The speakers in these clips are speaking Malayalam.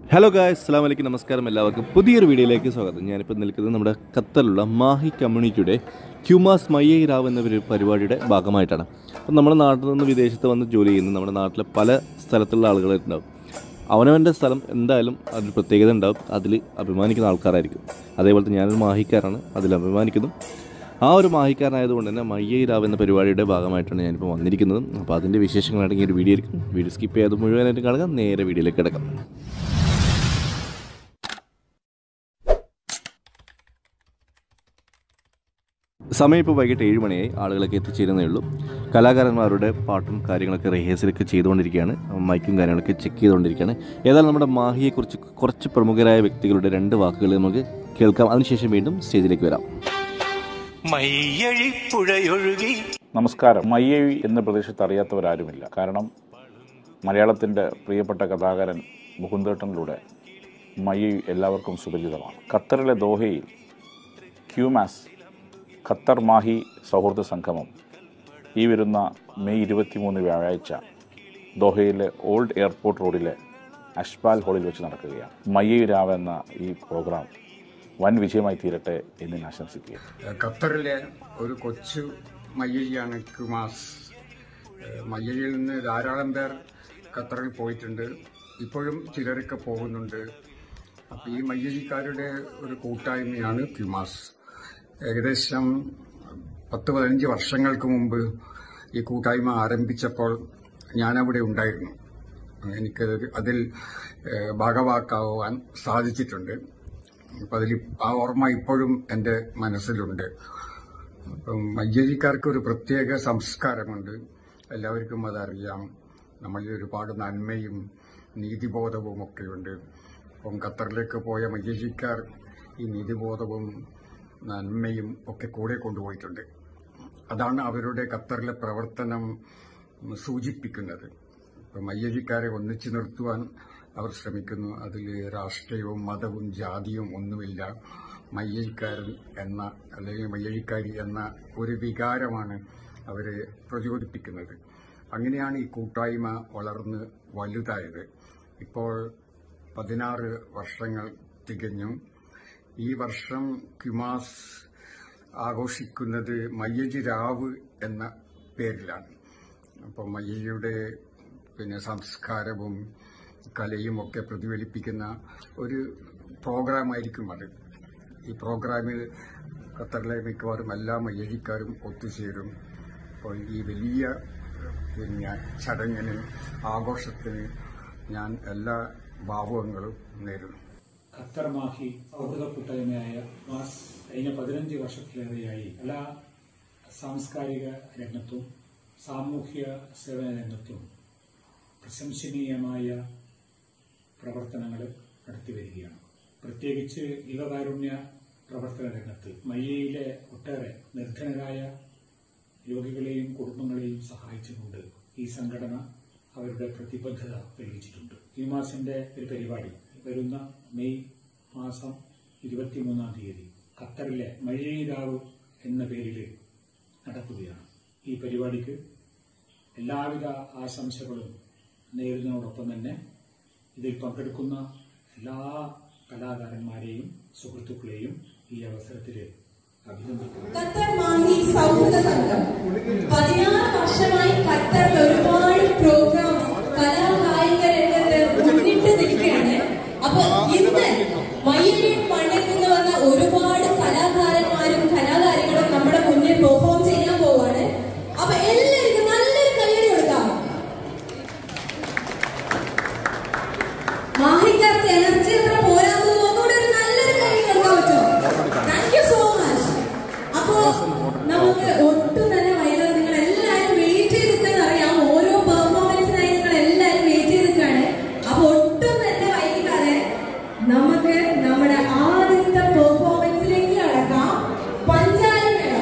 ഹലോ ഗായ്സ് അസ്സാം വലൈക്കും നമസ്കാരം എല്ലാവർക്കും പുതിയൊരു വീഡിയോയിലേക്ക് സ്വാഗതം ഞാനിപ്പോൾ നിൽക്കുന്നത് നമ്മുടെ ഖത്തറിലുള്ള മാഹി കമ്മ്യൂണിറ്റിയുടെ ക്യുമാസ് മയ്യൈ രാവ് എന്ന ഒരു പരിപാടിയുടെ ഭാഗമായിട്ടാണ് അപ്പം നമ്മുടെ നാട്ടിൽ നിന്ന് വിദേശത്ത് വന്ന് ജോലി ചെയ്യുന്ന നമ്മുടെ നാട്ടിലെ പല സ്ഥലത്തുള്ള ആളുകളുണ്ടാവും അവനവൻ്റെ സ്ഥലം എന്തായാലും അതിന് പ്രത്യേകത ഉണ്ടാവും അതിൽ അഭിമാനിക്കുന്ന ആൾക്കാരായിരിക്കും അതേപോലെ തന്നെ ഞാനൊരു മാഹിക്കാരാണ് അതിൽ അഭിമാനിക്കുന്നു ആ ഒരു മാഹിക്കാരനായതുകൊണ്ട് തന്നെ മയ്യൈ രാവ് എന്ന പരിപാടിയുടെ ഭാഗമായിട്ടാണ് ഞാനിപ്പോൾ വന്നിരിക്കുന്നത് അപ്പോൾ അതിൻ്റെ വിശേഷങ്ങളാണെങ്കിൽ ഈ ഒരു വീഡിയോ ആയിരിക്കും വീഡിയോ സ്കിപ്പ് ചെയ്യാതെ മുഴുവനായിട്ട് കാണുക നേരെ വീഡിയോയിലേക്ക് കിടക്കാം സമയം ഇപ്പോൾ വൈകിട്ട് ഏഴ് മണിയായി ആളുകളൊക്കെ എത്തിച്ചേരുന്നേ ഉള്ളൂ കലാകാരന്മാരുടെ പാട്ടും കാര്യങ്ങളൊക്കെ റിഹേഴ്സലൊക്കെ ചെയ്തുകൊണ്ടിരിക്കുകയാണ് മൈക്കും കാര്യങ്ങളൊക്കെ ചെക്ക് ചെയ്തുകൊണ്ടിരിക്കുകയാണ് ഏതായാലും നമ്മുടെ മാഹിയെക്കുറിച്ച് കുറച്ച് പ്രമുഖരായ വ്യക്തികളുടെ രണ്ട് വാക്കുകൾ നമുക്ക് കേൾക്കാം അതിനുശേഷം വീണ്ടും സ്റ്റേജിലേക്ക് വരാം മയ്യഴിപ്പുഴയൊഴുകി നമസ്കാരം മയ്യഴി എന്ന പ്രദേശത്ത് അറിയാത്തവരാരുമില്ല കാരണം മലയാളത്തിൻ്റെ പ്രിയപ്പെട്ട കഥാകാരൻ മുകുന്ദേട്ടനിലൂടെ മയ്യഴി എല്ലാവർക്കും സുപരിചിതമാണ് ഖത്തറിലെ ദോഹയിൽ ക്യൂമാസ് ഖത്തർ മാഹി സൗഹൃദ സംഗമം ഈ വരുന്ന മെയ് ഇരുപത്തിമൂന്ന് വ്യാഴാഴ്ച ദോഹയിലെ ഓൾഡ് എയർപോർട്ട് റോഡിലെ അഷ്പാൽ ഹാളിൽ വെച്ച് നടക്കുകയാണ് മയ്യഴി രാവ് എന്ന ഈ പ്രോഗ്രാം വൻ വിജയമായി തീരട്ടെ എന്ന് ഞാൻ ആശംസിക്കുക ഖത്തറിലെ ഒരു കൊച്ചു മയ്യഴിയാണ് കുമാസ് ഏഹ് മയ്യഴിയിൽ നിന്ന് ധാരാളം പേർ ഖത്തറിൽ പോയിട്ടുണ്ട് ഇപ്പോഴും ചിലരൊക്കെ പോകുന്നുണ്ട് അപ്പോൾ ഈ മയ്യഴിക്കാരുടെ ഒരു കൂട്ടായ്മയാണ് ക്യുമാസ് ഏകദേശം പത്ത് പതിനഞ്ച് വർഷങ്ങൾക്ക് മുമ്പ് ഈ കൂട്ടായ്മ ആരംഭിച്ചപ്പോൾ ഞാനവിടെ ഉണ്ടായിരുന്നു എനിക്ക് അതിൽ ഏഹ് ഭാഗവാക്കാവാൻ സാധിച്ചിട്ടുണ്ട് അപ്പം അതിൽ ആ ഓർമ്മ ഇപ്പോഴും എൻ്റെ മനസ്സിലുണ്ട് അപ്പം മയ്യഴിക്കാർക്ക് ഒരു പ്രത്യേക സംസ്കാരമുണ്ട് എല്ലാവർക്കും അതറിയാം നമ്മളിൽ ഒരുപാട് നന്മയും നീതിബോധവും ഒക്കെയുണ്ട് അപ്പം ഖത്തറിലേക്ക് പോയ മയ്യഴിക്കാർ ഈ നീതിബോധവും നന്മയും ഒക്കെ കൂടെ കൊണ്ടുപോയിട്ടുണ്ട് അതാണ് അവരുടെ ഖത്തറിലെ പ്രവർത്തനം സൂചിപ്പിക്കുന്നത് ഇപ്പം മയ്യഴിക്കാരെ ഒന്നിച്ചു നിർത്തുവാൻ അവർ ശ്രമിക്കുന്നു അതിൽ രാഷ്ട്രീയവും മതവും ജാതിയും ഒന്നുമില്ല മയ്യഴിക്കാരൻ എന്ന അല്ലെങ്കിൽ മയ്യഴിക്കാരി എന്ന ഒരു വികാരമാണ് അവരെ പ്രചോദിപ്പിക്കുന്നത് അങ്ങനെയാണ് ഈ കൂട്ടായ്മ വളർന്ന് വലുതായത് ഇപ്പോൾ പതിനാറ് വർഷങ്ങൾ തികഞ്ഞു ഈ വർഷം ക്യുമാസ് ആഘോഷിക്കുന്നത് മയ്യജി രാവ് എന്ന പേരിലാണ് അപ്പോൾ മയ്യയുടെ പിന്നെ സംസ്കാരവും കലയും ഒക്കെ പ്രതിഫലിപ്പിക്കുന്ന ഒരു പ്രോഗ്രാമായിരിക്കും അത് ഈ പ്രോഗ്രാമിൽ ഖത്തറിലെ മിക്കവാറും എല്ലാ മയ്യഴിക്കാരും ഒത്തുചേരും അപ്പോൾ ഈ വലിയ പിന്നെ ചടങ്ങിന് ആഘോഷത്തിന് ഞാൻ എല്ലാ ഭാവുകങ്ങളും നേരുന്നു ഖത്തർ മാഹി സൗഹൃദ കൂട്ടായ്മയായ മാസ് കഴിഞ്ഞ പതിനഞ്ച് വർഷത്തിലേറെയായി എല്ലാ സാംസ്കാരിക രംഗത്തും സാമൂഹ്യ സേവന രംഗത്തും പ്രശംസനീയമായ പ്രവർത്തനങ്ങൾ നടത്തിവരികയാണ് പ്രത്യേകിച്ച് യുവകാരുണ്യ പ്രവർത്തന രംഗത്ത് മയ്യയിലെ ഒട്ടേറെ നിർധനരായ രോഗികളെയും കുടുംബങ്ങളെയും സഹായിച്ചുകൊണ്ട് ഈ സംഘടന അവരുടെ പ്രതിബദ്ധത തെളിയിച്ചിട്ടുണ്ട് ഈ മാസത്തിന്റെ ഒരു പരിപാടി വരുന്ന മെയ് മാസം ഇരുപത്തിമൂന്നാം തീയതി ഖത്തറിലെ മഴയിരാവ് എന്ന പേരിൽ നടക്കുകയാണ് ഈ പരിപാടിക്ക് എല്ലാവിധ ആശംസകളും നേരുന്നതോടൊപ്പം തന്നെ ഇതിൽ പങ്കെടുക്കുന്ന എല്ലാ കലാകാരന്മാരെയും സുഹൃത്തുക്കളെയും ഈ അവസരത്തിൽ അഭിനന്ദിക്കുന്നു ഖത്തർ മാഹി സൗഹൃദ സംഘം പതിനാറ് വർഷമായി ഖത്തറിൽ ഒരുപാട് പ്രോഗ്രാംസ് കലാകായിക രംഗത്ത് മുന്നിട്ട് നിൽക്കുകയാണ് അപ്പൊ ഇന്ന് മയ്യഴിൻ മണ്ണിൽ നിന്ന് വന്ന ഒരുപാട് കലാകാരന്മാരും കലാകാരികളും നമ്മുടെ മുന്നിൽ പെർഫോം ചെയ്യാൻ പോവാണ് അപ്പൊ എല്ലാവർക്കും നല്ലൊരു കൈയടി കൊടുക്കാം മാഹിക്കാർക്ക് എനർജി അത്ര പോരാന്ന് ഒന്നുകൂടെ ഒരു നല്ലൊരു കൈ കൊടുക്കാൻ പറ്റുമോ താങ്ക് യു സോ മച്ച് അപ്പോ നമുക്ക് ഒട്ടും തന്നെ വൈകാതെ നിങ്ങൾ എല്ലാവരും വെയിറ്റ് ചെയ്തിട്ടെന്ന് അറിയാം ഓരോ പെർഫോമൻസിനായി നിങ്ങൾ എല്ലാവരും വെയിറ്റ് ചെയ്തിട്ടാണ് അപ്പൊ ഒട്ടും തന്നെ വൈകാതെ നമുക്ക് നമ്മുടെ ആദ്യത്തെ പെർഫോമൻസിലേക്ക് കടക്കാം പഞ്ചാരി മേളം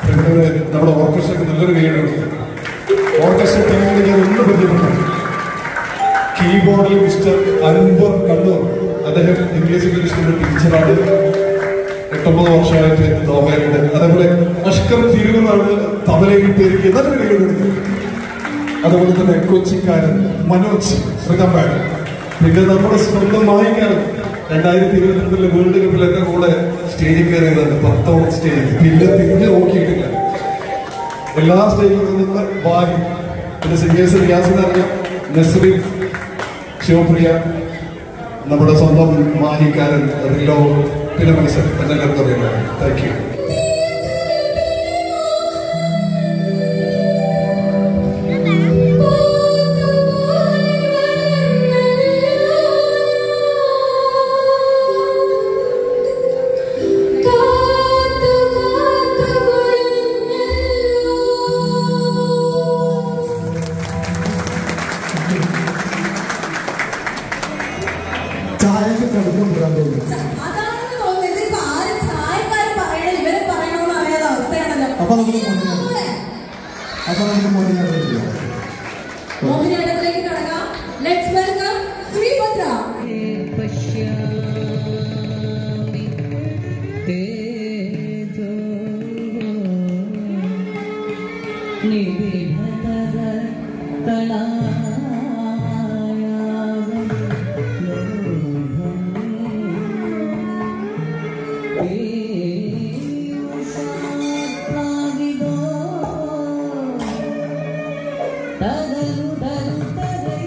പ്രിയപ്പെട്ടവരെ നമ്മുടെ ഓർക്കസ്ട്രയ്ക്ക് നല്ലൊരു കൈയ്യടി ഓർക്കസ്ട്ര ടീമിനെ ഞാൻ ഒന്ന് പരിചയപ്പെട്ടു കീബോർഡിൽ മിസ്റ്റർ അൻവർ കണ്ണൂർ അദ്ദേഹം ഇംഗ്ലീഷ് ഇംഗ്ലീഷിന്റെ ടീച്ചറാണ് എട്ടൊമ്പത് വർഷമായിട്ട് നോവലുണ്ട് അതേപോലെ അഷ്കർ തിരുവനാട് തബലയിൽ പേരിക്ക് നല്ലൊരു കൈയ്യടി അതുപോലെ തന്നെ കൊച്ചിക്കാരൻ മനോജ് ശ്രീകമ്പാൻ പിന്നെ നമ്മുടെ സ്വന്തം മായിക്കാരൻ രണ്ടായിരത്തി ഇരുപത്തിരണ്ടിലെ വേൾഡ് കപ്പിലൊക്കെ കൂടെ സ്റ്റേജിൽ കയറിയതാണ് പത്തോളം സ്റ്റേജിൽ പിന്നെ തിരിഞ്ഞു നോക്കിയിട്ടില്ല എല്ലാ സ്റ്റേജിലും നിന്ന് വാരി പിന്നെ സിംഗേഴ്സ് റിയാസിന് അറിയാം നസ്രീൻ ശിവപ്രിയ നമ്മുടെ സ്വന്തം മാഹിക്കാരൻ റിലോ പിന്നെ മത്സരം എന്നെല്ലാവർക്കും അറിയാം താങ്ക് യു ചായക്ക് കടുപ്പം തോന്നുന്നു അതാണെന്ന് തോന്നുന്നത് ഇതിപ്പോ ആരും ചായക്കാര് പറയണ ഇവരെ പറയണമെന്ന് അറിയാത്ത അവസ്ഥയാണല്ലോ അപ്പൊ നമുക്ക് മുന്നേ- നമ്മുടെ അപ്പൊ നമുക്ക് മോനെ മോഹിനിയാട്ടത്തിലേക്ക് കടക്കാം ലെറ്റ്സ് വെൽക്കം ശ്രീഭദ്ര पश्यामि तेजो निबिडतर तणायावं लोभम् पीयूषाप्लाविदो तदनु तनु तदै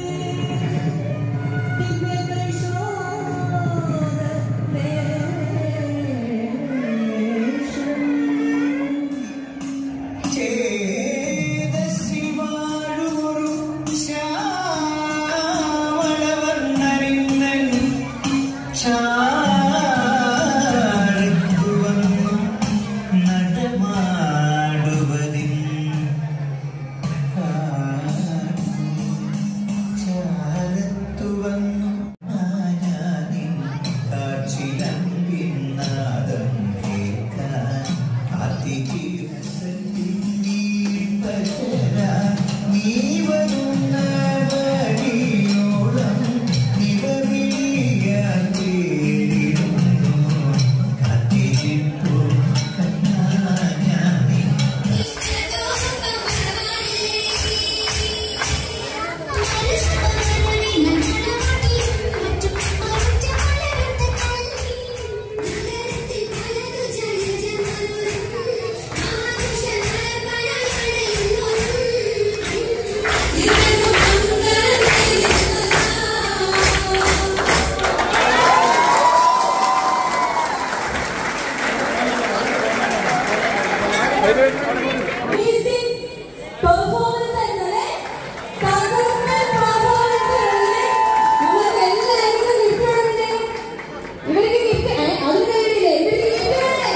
Amazing performance ആയിരുന്നല്ലേ? തകർപ്പൻ performance ആയിരുന്നല്ലേ? നിങ്ങൾക്ക് എല്ലാവർക്കും gift വേണ്ടേ? ഇവർക്ക് gift ഏ, അതും കയ്യിലില്ലേ? ഇവർക്ക് gift വേണ്ടേ?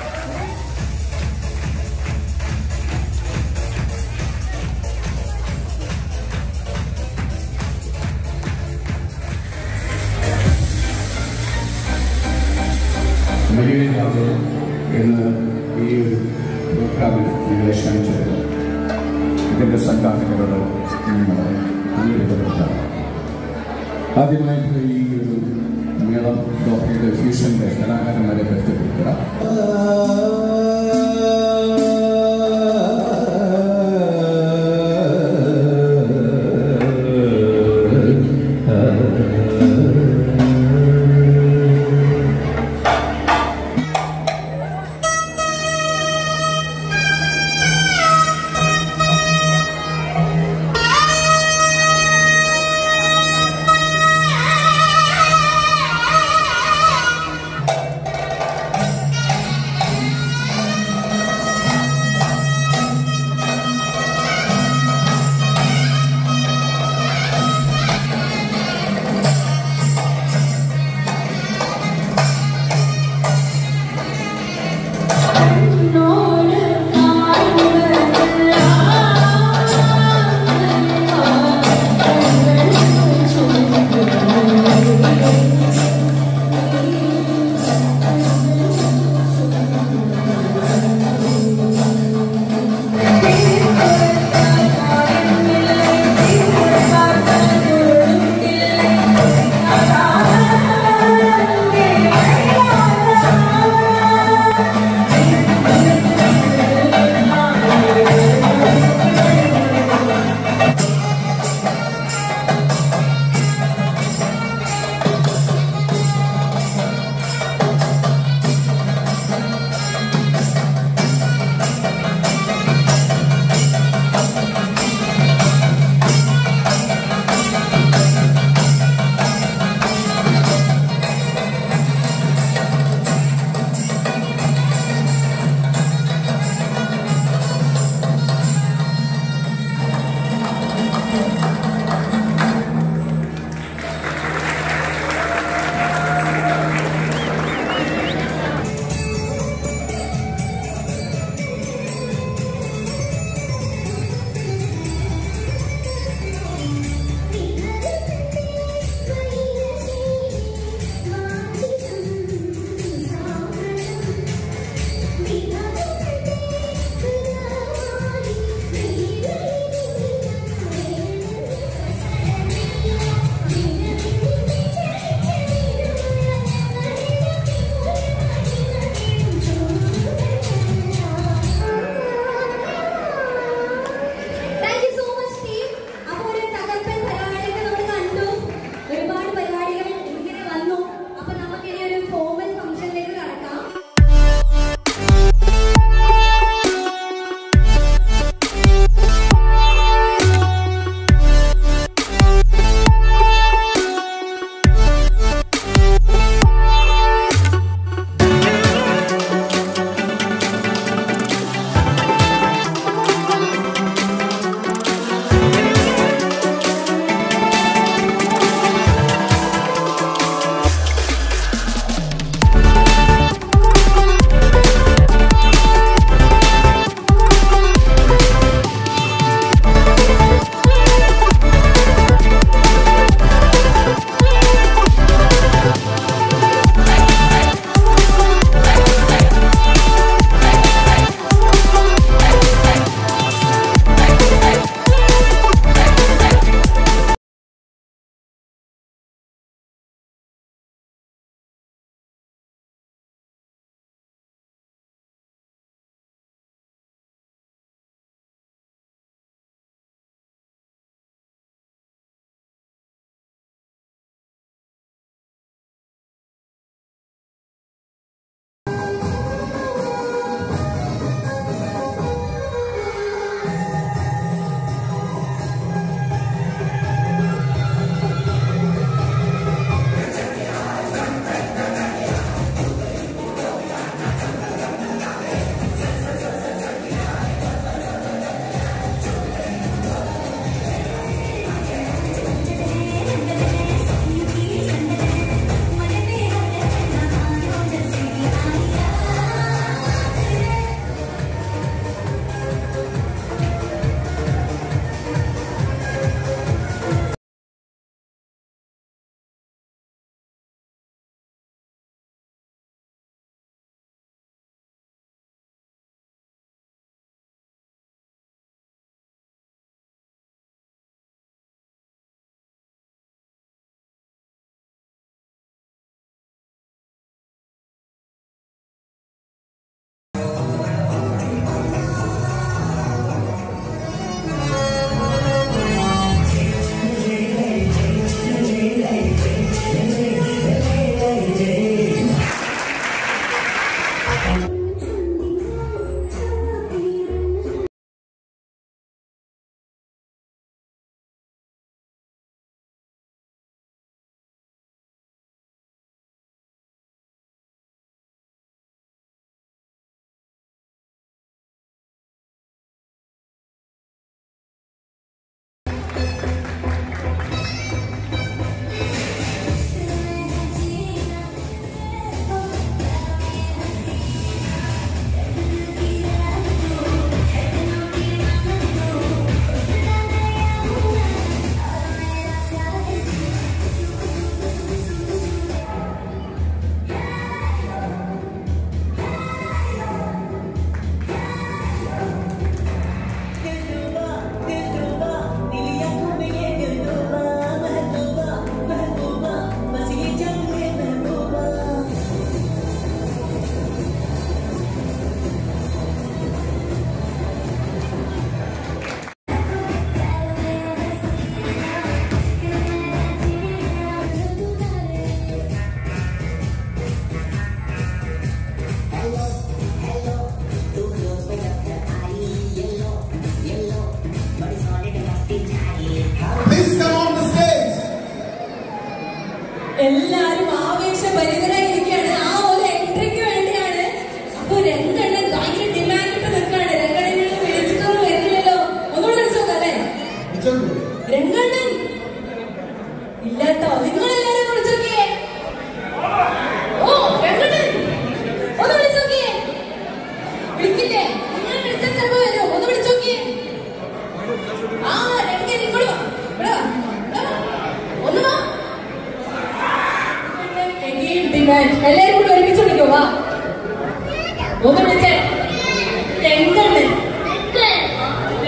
മലയാളി എന്ന് ഈ ഒരു പ്രോഗ്രാമിൽ നിങ്ങളെ ക്ഷണിച്ചത് ഇതിൻ്റെ സംഘാടകരോട് നിങ്ങൾ നന്ദി രേഖപ്പെടുത്താണ് ആദ്യമായിട്ട് ഈ ഒരു മേളം ഡോക്ടറുടെ ഫ്യൂഷൻ്റെ കലാകാരന്മാരെ പരിചയപ്പെടുത്തുക Thank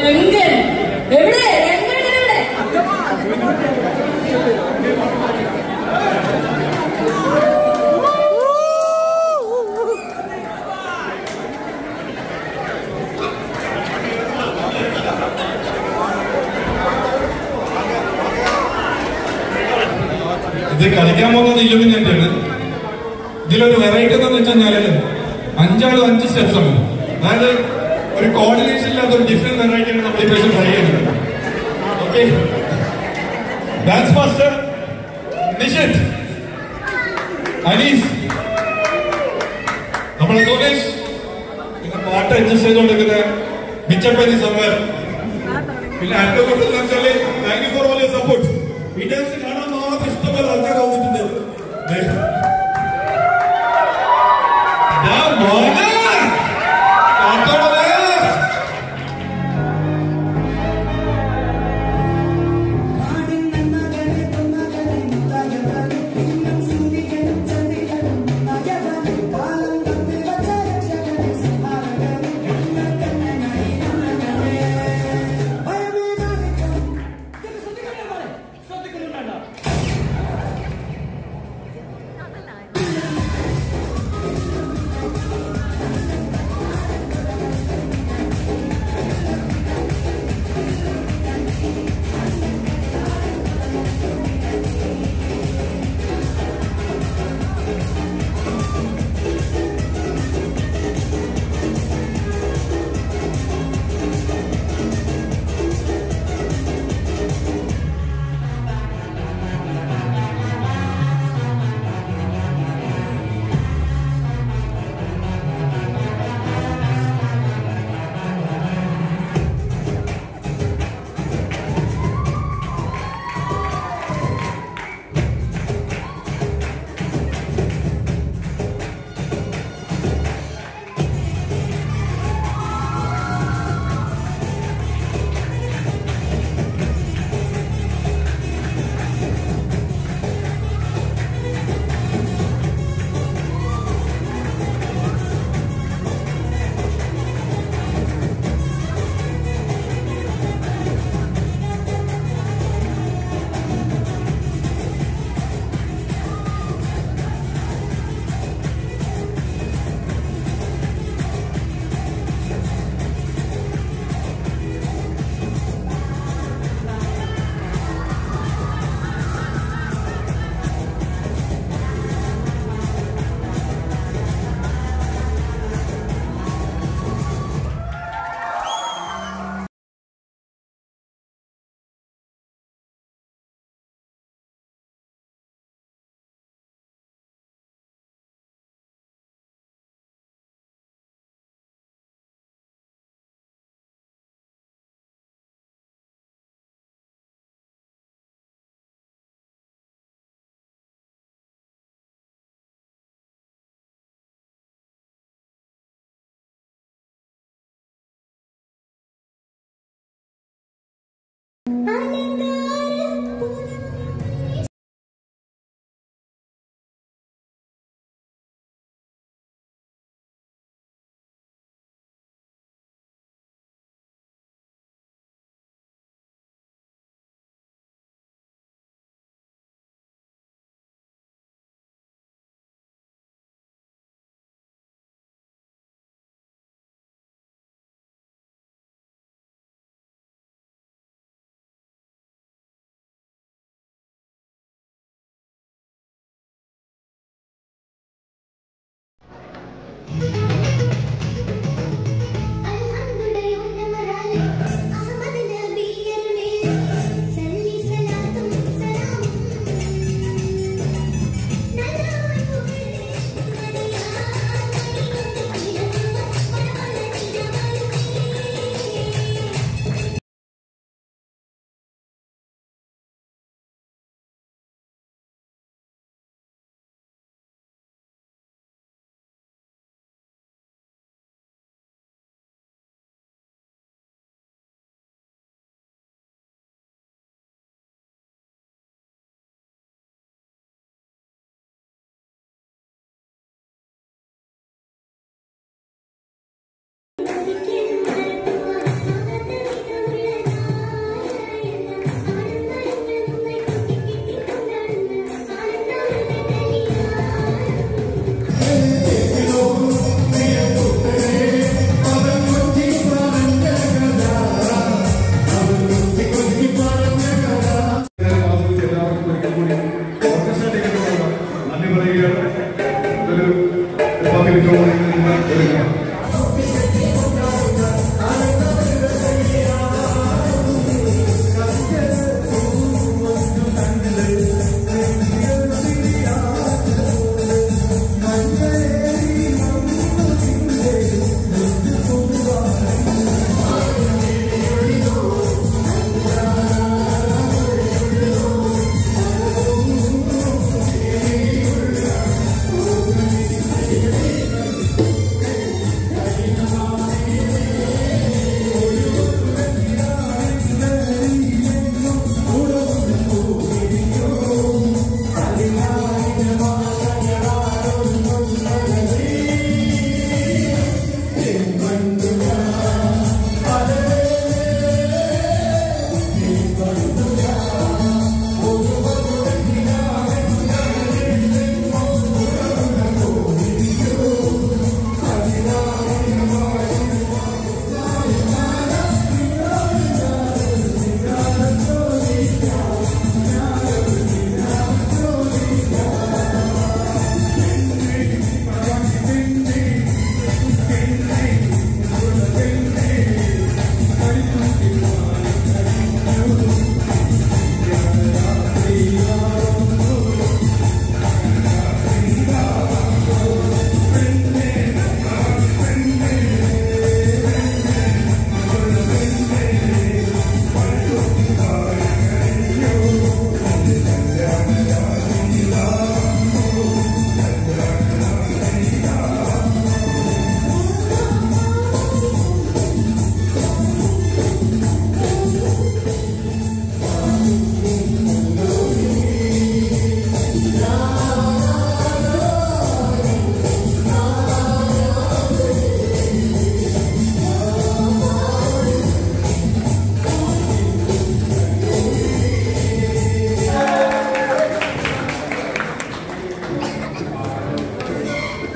രംഗൻ എവിടെ രംഗൻ എവിടെ ഇത് കളിക്കാൻ പോകുന്നത് ഇലുമിനന്റ് ആണ് ഇതിലൊരു വെറൈറ്റി എന്താന്ന് വെച്ച് കഴിഞ്ഞാല് അഞ്ചാളും അഞ്ച് സ്റ്റെപ്സ് ആണ് അതായത് ഒരു കോർഡിനേഷൻ ഇല്ലാത്ത ഒരു ഡിഫറെന്റ് വെറൈറ്റി ആണ് നമ്മൾ ഇപ്രാവശ്യം ട്രൈ ചെയ്യുന്നത് okay dance master Nishith Anees നമ്മളെ സുരേഷ് പിന്നെ പാട്ട് അഡ്ജസ്റ്റ് ചെയ്തുകൊണ്ടിരിക്കുന്ന മിച്ചപ്പനി സമർ പിന്നെ അടുത്ത കൊണ്ടെന്ന് വെച്ചാല് thank you for all support ഈ ഡാൻസ് കാണാൻ മാത്രം ഇഷ്ടംപോലെ ആൾക്കാർ വന്നിട്ടുണ്ട് ദേ. ദാ മോനെ. കാത്തോളെ. ും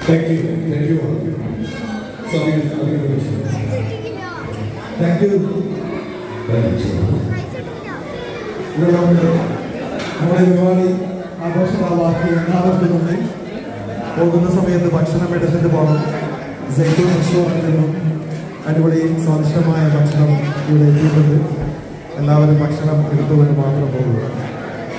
thank you thank you sorry thank you ഇവിടെ നമുക്ക് നമ്മുടെ പരിപാടി ആഘോഷമാക്കി എല്ലാവർക്കും നന്ദി പോകുന്ന സമയത്ത് ഭക്ഷണം എടുത്തിട്ട് പോകണം സൈക്കിൾ റെസ്റ്റോറൻറ്റിൽ നിന്നും അടിപൊളി സ്വാദിഷ്ടമായ ഭക്ഷണം ഇവിടെ എത്തിയിട്ടുണ്ട് എല്ലാവരും ഭക്ഷണം എടുത്തുകൊണ്ട് മാത്രം പോകുക